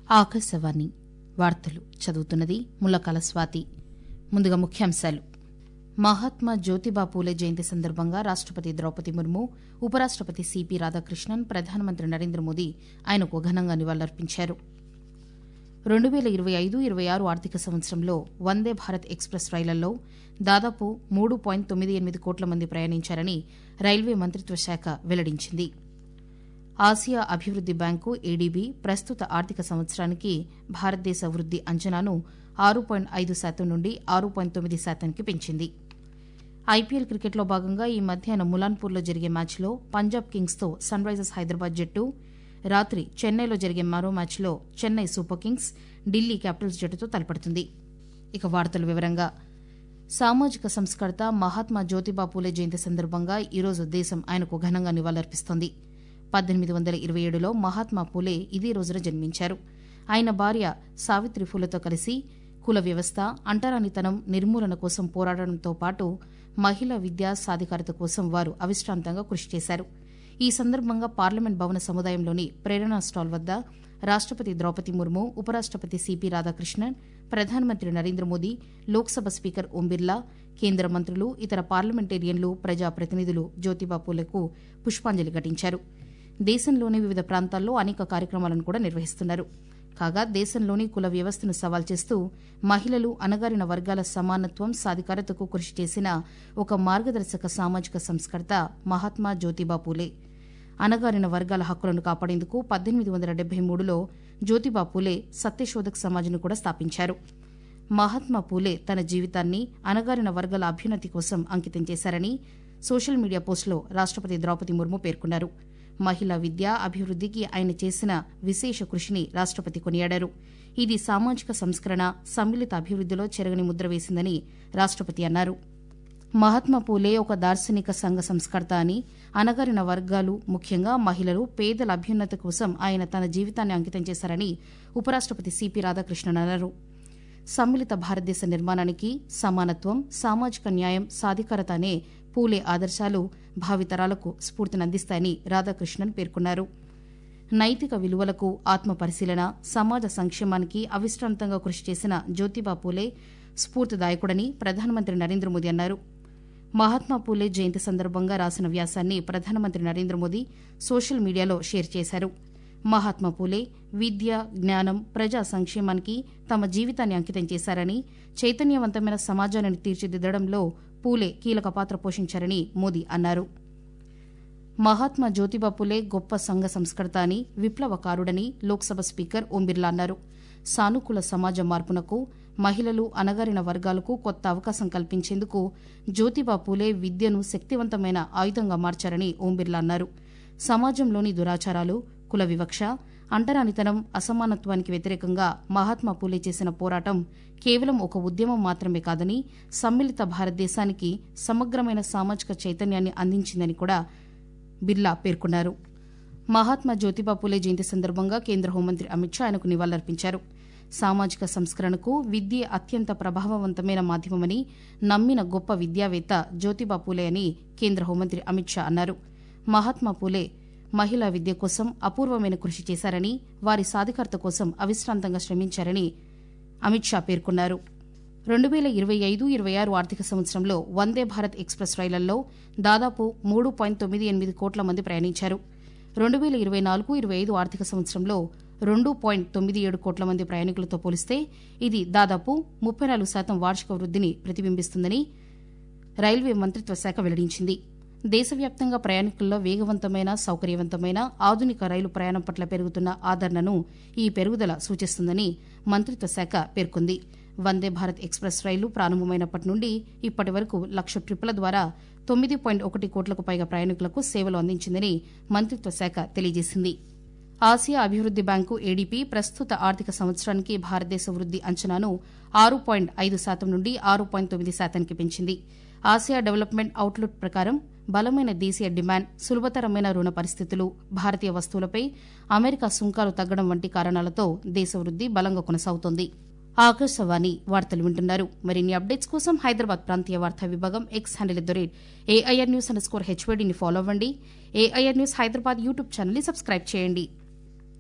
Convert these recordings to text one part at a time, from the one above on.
ఆకాశవాణి వార్తలు చదువుతున్నది ముల్లకాల స్వాతి ముందుగా ముఖ్యాంశాలు మహాత్మా జ్యోతిబా పూలే జయంతి సందర్భంగా రాష్టపతి ద్రౌపది ముర్ము ఉపరాష్టపతి సిపి రాధాకృష్ణన్ ప్రధానమంత్రి నరేంద్ర మోదీ ఆయనకు ఘనంగా నివాళులర్పించారు రెండు వేల ఇరవై ఐదు ఇరవై ఆరు ఆర్థిక సంవత్సరంలో వందే భారత్ ఎక్స్ప్రెస్ రైళ్లలో దాదాపు మూడు పాయింట్ తొమ్మిది ఎనిమిది కోట్ల మంది ప్రయాణించారని రైల్వే మంత్రిత్వ శాఖ వెల్లడించింది ఆసియా అభివృద్ది బ్యాంకు ఏడీబీ ప్రస్తుత ఆర్థిక సంవత్సరానికి భారతదేశ వృద్ది అంచనాను ఆరు పాయింట్ ఐదు శాతం నుండి ఆరు పాయింట్ తొమ్మిది శాతానికి పెంచింది ఐపీఎల్ క్రికెట్లో భాగంగా ఈ మధ్యాహ్నం ములాన్పూర్లో జరిగే మ్యాచ్లో పంజాబ్ కింగ్స్తో సన్ రైజర్స్ హైదరాబాద్ జట్టు రాత్రి చెన్నైలో జరిగే మరో మ్యాచ్లో Chennai super Kings Delhi Capitals జట్టుతో తలపడుతుంది ఇక వార్తల వివరంగా సామాజిక సంస్కర్త మహాత్మా జ్యోతిబా పూలే జయంతి సందర్భంగా ఈరోజు దేశం ఆయనకు ఘనంగా నివాళులర్పిస్తోంది పద్దెనిమిది వందల ఇరవై ఏడులో మహాత్మా పూలే ఇదే రోజున జన్మించారు ఆయన భార్య సావిత్రి ఫూలతో కలిసి కుల వ్యవస్థ అంటరానితనం నిర్మూలన కోసం పోరాడడంతో పాటు మహిళా విద్యా సాధికారత కోసం వారు అవిశ్రాంతంగా కృషి చేశారు ఈ సందర్భంగా పార్లమెంట్ భవన సముదాయంలోని ప్రేరణా స్టాల్ వద్ద రాష్టపతి ద్రౌపది ముర్ము ఉపరాష్టపతి సిపి రాధాకృష్ణన్ ప్రధానమంత్రి నరేంద్ర మోదీ లోక్సభ స్పీకర్ ఓం బిర్లా కేంద్ర మంత్రులు ఇతర పార్లమెంటేరియన్లు ప్రజాప్రతినిధులు జ్యోతిబా పూలకు పుష్పాంజలి ఘటించారు దేశంలోని వివిధ ప్రాంతాల్లో అనేక కార్యక్రమాలను కూడా నిర్వహిస్తున్నారు కాగా దేశంలోని కుల వ్యవస్థను సవాల్ చేస్తూ మహిళలు అణగారిన వర్గాల సమానత్వం సాధికారతకు కృషి చేసిన ఒక మార్గదర్శక సామాజిక సంస్కర్త మహాత్మా జ్యోతిబా పూలే అణగారిన వర్గాల హక్కులను కాపాడేందుకు పద్దెనిమిది వందల డెబ్బై మూడులో జ్యోతిబా పూలే సత్యశోధక్ సమాజ్ను కూడా స్థాపించారు మహాత్మా పూలే తన జీవితాన్ని అణగారిన వర్గాల అభ్యున్నతి కోసం అంకితం చేశారని సోషల్ మీడియా పోస్టులో రాష్టపతి ద్రౌపది ముర్ము పేర్కొన్నారు మహిళా విద్య అభివృద్దికి ఆయన చేసిన విశేష కృషిని రాష్టపతి కొనియాడారు ఇది సామాజిక సంస్కరణ సమ్మిళిత అభివృద్దిలో చెరగని ముద్ర వేసిందని రాష్టపతి అన్నారు మహాత్మా పూలే ఒక దార్శనిక సంఘ సంస్కర్త అని అణగారిన వర్గాలు ముఖ్యంగా మహిళలు పేదల అభ్యున్నతి కోసం ఆయన తన జీవితాన్ని అంకితం చేశారని ఉపరాష్టపతి సిపి రాధాకృష్ణన్ అన్నారు సమ్మిళిత భారతదేశ నిర్మాణానికి సమానత్వం సామాజిక న్యాయం సాధికారత అనే పూలే ఆదర్శాలు భావితరాలకు స్ఫూర్తినందిస్తాయని రాధాకృష్ణన్ పేర్కొన్నారు నైతిక విలువలకు ఆత్మ పరిశీలన సమాజ సంక్షేమానికి అవిశ్రాంతంగా కృషి చేసిన జ్యోతిబా పూలే స్ఫూర్తిదాయకుడని ప్రధానమంత్రి నరేంద్ర మోదీ అన్నారు మహాత్మా పూలే జయంతి సందర్భంగా రాసిన వ్యాసాన్ని ప్రధానమంత్రి నరేంద్ర మోదీ సోషల్ మీడియాలో షేర్ చేశారు మహాత్మా పూలే విద్య జ్ఞానం ప్రజా సంక్షేమానికి తమ జీవితాన్ని అంకితం చేశారని చైతన్యవంతమైన సమాజాన్ని తీర్చిదిద్దడంలో పూలే కీలక పాత్ర పోషించారని మోదీ అన్నారు మహాత్మా జ్యోతిబా పూలే గొప్ప సంఘ సంస్కర్త అని విప్లవకారుడని లోక్సభ స్పీకర్ ఓం బిర్లా అన్నారు సానుకూల సమాజ మార్పునకు మహిళలు అణగారిన వర్గాలకు కొత్త అవకాశం కల్పించేందుకు జ్యోతిబా పూలే విద్యను శక్తివంతమైన ఆయుధంగా మార్చారని ఓం బిర్లా అన్నారు సమాజంలోని దురాచారాలు కుల వివక్ష అంటరానితనం అసమానత్వానికి వ్యతిరేకంగా మహాత్మా పూలే చేసిన పోరాటం కేవలం ఒక ఉద్యమం మాత్రమే కాదని సమ్మిళిత భారతదేశానికి సమగ్రమైన సామాజిక చైతన్యాన్ని అందించిందని కూడా బిర్లా పేర్కొన్నారు మహాత్మా జ్యోతిబా పూలే జయంతి సందర్భంగా కేంద్ర హోంమంత్రి అమిత్ షా ఆయనకు నివాళులర్పించారు సామాజిక సంస్కరణకు విద్యే అత్యంత ప్రభావవంతమైన మాధ్యమమని నమ్మిన గొప్ప విద్యావేత్త జ్యోతిబా పూలే అని కేంద్ర హోంమంత్రి అమిత్ షా అన్నారు మహాత్మా పూలే మహిళా విద్య కోసం అపూర్వమైన కృషి చేశారని వారి సాధికారత కోసం అవిశ్రాంతంగా శ్రమించారని అమిత్ షా పేర్కొన్నారు రెండు వేల ఇరవై ఐదు ఇరవై ఆరు ఆర్థిక సంవత్సరంలో వందే భారత్ ఎక్స్ప్రెస్ రైళ్లలో దాదాపు మూడు పాయింట్ తొమ్మిది ఎనిమిది కోట్ల మంది ప్రయాణించారు రెండు వేల ఇరవై నాలుగు ఇరవై ఐదు ఆర్థిక సంవత్సరంలో రెండు పాయింట్ తొమ్మిది ఏడు కోట్ల మంది ప్రయాణికులతో పోలిస్తే ఇది దాదాపు ముప్పై నాలుగు శాతం వార్షిక వృద్దిని ప్రతిబింబిస్తుందని రైల్వే మంత్రిత్వ శాఖ వెల్లడించింది దేశవ్యాప్తంగా ప్రయాణికుల్లో వేగవంతమైన సౌకర్యవంతమైన ఆధునిక రైలు ప్రయాణం పట్ల పెరుగుతున్న ఆదరణను ఈ పెరుగుదల సూచిస్తుందని మంత్రిత్వ శాఖ పేర్కొంది వందే భారత్ ఎక్స్ప్రెస్ రైలు ప్రారంభమైనప్పటి నుండి ఇప్పటి వరకు లక్ష ట్రిప్పుల ద్వారా తొమ్మిది పాయింట్ ఒకటి కోట్లకు పైగా ప్రయాణికులకు సేవలు అందించిందని మంత్రిత్వ శాఖ తెలియజేసింది ఆసియా అభివృద్ది బ్యాంకు ఏడీపీ ప్రస్తుత ఆర్థిక సంవత్సరానికి భారతదేశ వృద్ది అంచనాను ఆరు పాయింట్ ఐదు శాతం నుండి ఆరు పాయింట్ తొమ్మిది శాతానికి పెంచింది ఆసియా డెవలప్మెంట్ అవుట్లుక్ ప్రకారం బలమైన దేశీయ డిమాండ్ సులభతరమైన రుణ పరిస్థితులు భారతీయ వస్తువులపై అమెరికా సుంకాలు తగ్గడం వంటి కారణాలతో దేశ వృద్ది బలంగా కొనసాగుతోంది ఆకాశవాణి వార్తలు వింటున్నారు మరిన్ని అప్డేట్స్ కోసం హైదరాబాద్ ప్రాంతీయ వార్తా విభాగం X handle at the rate AIR news underscore హెచ్వైడీని ఫాలో అవ్వండి ఏఐఆర్ న్యూస్ హైదరాబాద్ యూట్యూబ్ ఛానల్ని సబ్స్క్రైబ్ చేయండి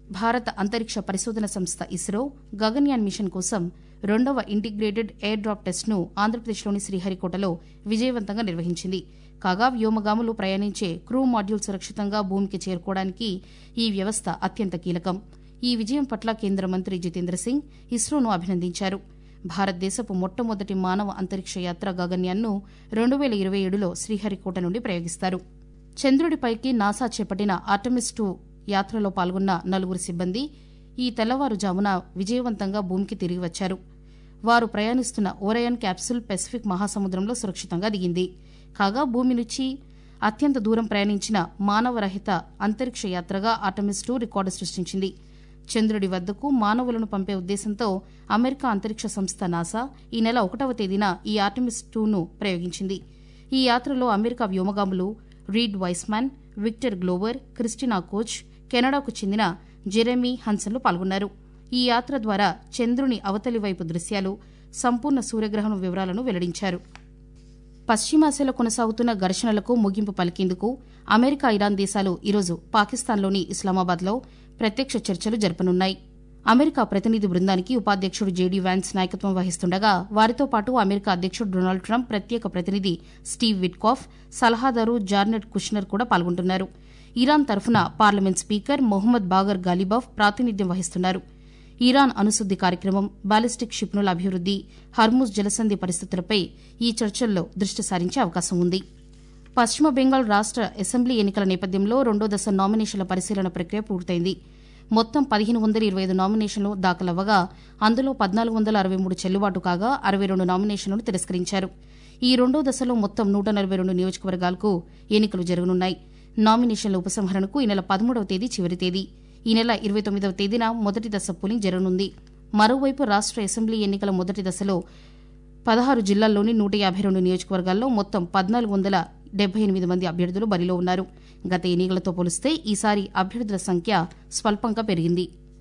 భారత అంతరిక్ష పరిశోధన సంస్థ ఇస్రో గగన్యాన్ మిషన్ కోసం రెండవ ఇంటిగ్రేటెడ్ ఎయిర్ డ్రాప్ టెస్ట్ను ఆంధ్రప్రదేశ్లోని శ్రీహరికోటలో విజయవంతంగా నిర్వహించింది కాగా వ్యోమగాములు ప్రయాణించే క్రూ మాడ్యూల్ సురక్షితంగా భూమికి చేరుకోవడానికి ఈ వ్యవస్థ అత్యంత కీలకం ఈ విజయం పట్ల కేంద్ర మంత్రి జితేంద్ర సింగ్ ఇస్రోను అభినందించారు భారతదేశపు మొట్టమొదటి మానవ అంతరిక్ష యాత్ర గగన్యాన్ను రెండు వేల ఇరవై ఏడులో శ్రీహరికోట నుండి ప్రయోగిస్తారు చంద్రుడిపైకి నాసా చేపట్టిన ఆర్టమిస్ టూ యాత్రలో పాల్గొన్న నలుగురు సిబ్బంది ఈ తెల్లవారుజామున విజయవంతంగా భూమికి తిరిగి వచ్చారు వారు ప్రయాణిస్తున్న ఓరయన్ క్యాప్సూల్ పెసిఫిక్ మహాసముద్రంలో సురక్షితంగా దిగింది కాగా భూమి నుంచి అత్యంత దూరం ప్రయాణించిన మానవరహిత అంతరిక్ష యాత్రగా ఆర్టమిస్ టూ రికార్డు సృష్టించింది చంద్రుడి వద్దకు మానవులను పంపే ఉద్దేశంతో అమెరికా అంతరిక్ష సంస్థ నాసా ఈ నెల ఒకటవ తేదీన ఈ ఆర్టమిస్ టూను ప్రయోగించింది ఈ యాత్రలో అమెరికా వ్యోమగాములు Reid Wiseman Victor Glover Christina Koch కెనడాకు చెందిన జెరెమీ హన్సన్లు పాల్గొన్నారు ఈ యాత్ర ద్వారా చంద్రుని అవతలి వైపు దృశ్యాలు సంపూర్ణ సూర్యగ్రహణం వివరాలను వెల్లడించారు పశ్చిమాసియాలో కొనసాగుతున్న ఘర్షణలకు ముగింపు పలికేందుకు అమెరికా ఇరాన్ దేశాలు ఈరోజు పాకిస్తాన్లోని ఇస్లామాబాద్లో ప్రత్యక్ష చర్చలు జరపనున్నాయి అమెరికా ప్రతినిధి బృందానికి ఉపాధ్యక్షుడు జేడీ వ్యాన్స్ నాయకత్వం వహిస్తుండగా వారితో పాటు అమెరికా అధ్యక్షుడు డొనాల్డ్ ట్రంప్ ప్రత్యేక ప్రతినిధి స్టీవ్ విట్కాఫ్ సలహాదారు జార్నెట్ కుష్నర్ కూడా పాల్గొంటున్నారు ఇరాన్ తరఫున parliament speaker Mohammad Bagher Ghalibaf ప్రాతినిధ్యం వహిస్తున్నారు ఇరాన్ అణుశుద్ది కార్యక్రమం బాలిస్టిక్ క్షిప్నుల అభివృద్ది హర్ముజ్ జలసంధి పరిస్థితులపై ఈ చర్చల్లో దృష్టి సారించే అవకాశం ఉంది పశ్చిమ బెంగాల్ రాష్ట అసెంబ్లీ ఎన్నికల నేపథ్యంలో రెండో దశ నామినేషన్ల పరిశీలన ప్రక్రియ పూర్తయింది మొత్తం పదిహేను వందల ఇరవై ఐదు నామినేషన్లు దాఖలవ్వగా అందులో పద్నాలుగు వందల అరవై మూడు చెల్లుబాటు కాగా అరవై రెండు నామినేషన్లను తిరస్కరించారు ఈ రెండో దశలో మొత్తం నూట నలభై రెండు నియోజకవర్గాలకు ఎన్నికలు జరగనున్నాయి నామినేషన్ల ఉపసంహరణకు ఈ నెల పదమూడవ తేదీ చివరి తేదీ ఈ నెల ఇరవై తొమ్మిదవ తేదీన మొదటి దశ పోలింగ్ జరగనుంది మరోవైపు రాష్ట అసెంబ్లీ ఎన్నికల మొదటి దశలో పదహారు జిల్లాల్లోని నూట యాభై రెండు నియోజకవర్గాల్లో మొత్తం పద్నాలుగు వందల డెబ్బై ఎనిమిది మంది అభ్యర్థులు బరిలో ఉన్నారు గత ఎన్నికలతో పోలిస్తే ఈసారి అభ్యర్థుల సంఖ్య స్వల్పంగా పెరిగింది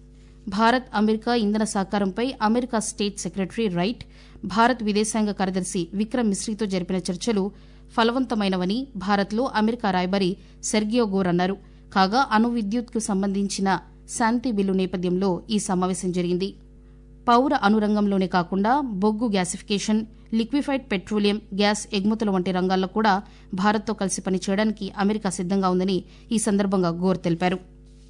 భారత్ అమెరికా ఇంధన సహకారంపై America state secretary Wright Bharat విదేశాంగ కార్యదర్శి విక్రమ్ మిశ్రీతో జరిపిన చర్చలు ఫలవంతమైనవని భారత్లో అమెరికా రాయబారి సెర్గియో గోర్ అన్నారు కాగా అణు విద్యుత్కు సంబంధించిన శాంతి బిల్లు నేపథ్యంలో ఈ సమావేశం జరిగింది పౌర అనురంగంలోనే కాకుండా బొగ్గు గ్యాసిఫికేషన్ లిక్విఫైడ్ పెట్రోలియం గ్యాస్ ఎగుమతుల వంటి రంగాల్లో కూడా భారత్తో కలిసి పనిచేయడానికి అమెరికా సిద్దంగా ఉందని ఈ సందర్భంగా గోర్ తెలిపారు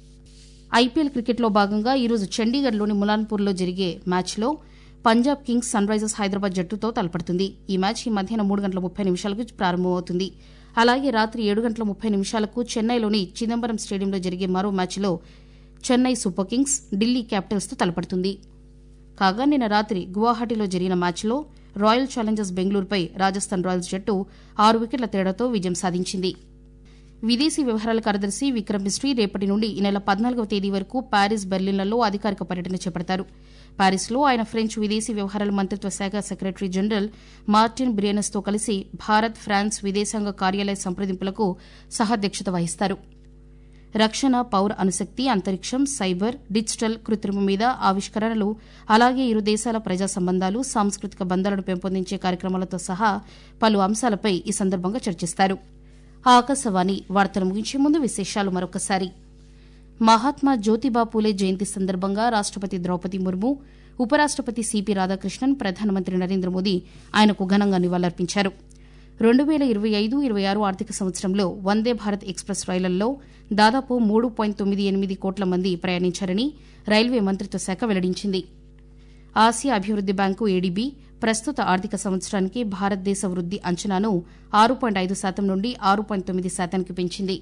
ఐపీఎల్ క్రికెట్లో భాగంగా ఈరోజు చండీగఢ్లోని ములాన్పూర్లో జరిగే మ్యాచ్లో Punjab Kings Sunrisers Hyderabad జట్టుతో తలపడుతుంది ఈ మ్యాచ్ ఈ మధ్యాహ్నం మూడు గంటల ముప్పై నిమిషాలకు ప్రారంభమవుతుంది అలాగే రాత్రి ఏడు గంటల ముప్పై నిమిషాలకు చెన్నైలోని చిదంబరం స్టేడియంలో జరిగే మరో మ్యాచ్లో చెన్నై సూపర్ కింగ్స్ ఢిల్లీ క్యాపిటల్స్తో తలపడుతుంది కాగా నిన్న రాత్రి గువాహటిలో జరిగిన మ్యాచ్లో రాయల్ ఛాలెంజర్స్ బెంగళూరుపై రాజస్థాన్ రాయల్స్ జట్టు ఆరు వికెట్ల తేడాతో విజయం సాధించింది విదేశీ వ్యవహారాల కార్యదర్శి విక్రమ్ మిస్ట్రీ రేపటి నుండి ఈ నెల పద్నాలుగవ తేదీ వరకు ప్యారిస్ బెర్లిన్లలో అధికారిక పర్యటన చేపడతారు ప్యారిస్లో ఆయన ఫ్రెంచ్ విదేశీ వ్యవహారాల మంత్రిత్వ శాఖ సెక్రటరీ జనరల్ మార్టిన్ బ్రియానస్తో కలిసి భారత్ ఫ్రాన్స్ విదేశాంగ కార్యాలయ సంప్రదింపులకు సహాధ్యక్షత వహిస్తారు రక్షణ పౌర అణుశక్తి అంతరిక్షం సైబర్ డిజిటల్ కృత్రిమ మీద ఆవిష్కరణలు అలాగే ఇరు దేశాల ప్రజా సంబంధాలు సాంస్కృతిక బంధాలను పెంపొందించే కార్యక్రమాలతో సహా పలు అంశాలపై ఈ సందర్భంగా చర్చిస్తారు ఆకాశవాణి వార్తలు ముగించే ముందు విశేషాలు మరొకసారి మహాత్మా జ్యోతిబా పూలే జయంతి సందర్భంగా రాష్టపతి ద్రౌపది ముర్ము ఉపరాష్టపతి సిపి రాధాకృష్ణన్ ప్రధానమంత్రి నరేంద్ర మోదీ ఆయనకు ఘనంగా నివాళులర్పించారు రెండు వేల ఇరవై ఐదు ఇరవై ఆరు ఆర్థిక సంవత్సరంలో వందే భారత్ ఎక్స్ప్రెస్ రైళ్లలో దాదాపు మూడు పాయింట్ తొమ్మిది ఎనిమిది కోట్ల మంది ప్రయాణించారని రైల్వే మంత్రిత్వ శాఖ వెల్లడించింది ఆసియా అభివృద్ది బ్యాంకు ఏడీబీ ప్రస్తుత ఆర్థిక సంవత్సరానికి భారతదేశ వృద్ది అంచనాను ఆరు పాయింట్ ఐదు శాతం నుండి ఆరు పాయింట్ తొమ్మిది శాతానికి పెంచింది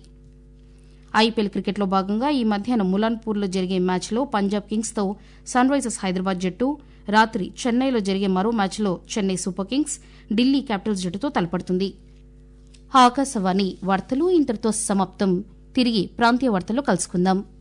ఐపీఎల్ క్రికెట్లో భాగంగా ఈ మధ్యాహ్నం ములాన్పూర్లో జరిగే మ్యాచ్లో పంజాబ్ కింగ్స్తో సన్ రైజర్స్ హైదరాబాద్ జట్టు రాత్రి చెన్నైలో జరిగే మరో మ్యాచ్లో Chennai super Kings Delhi Capitals జట్టుతో తలపడుతుంది ఆకాశవాణి వార్తలు ఇంతటితో సమాప్తం తిరిగి ప్రాంతీయ వార్తల్లో కలుసుకుందాం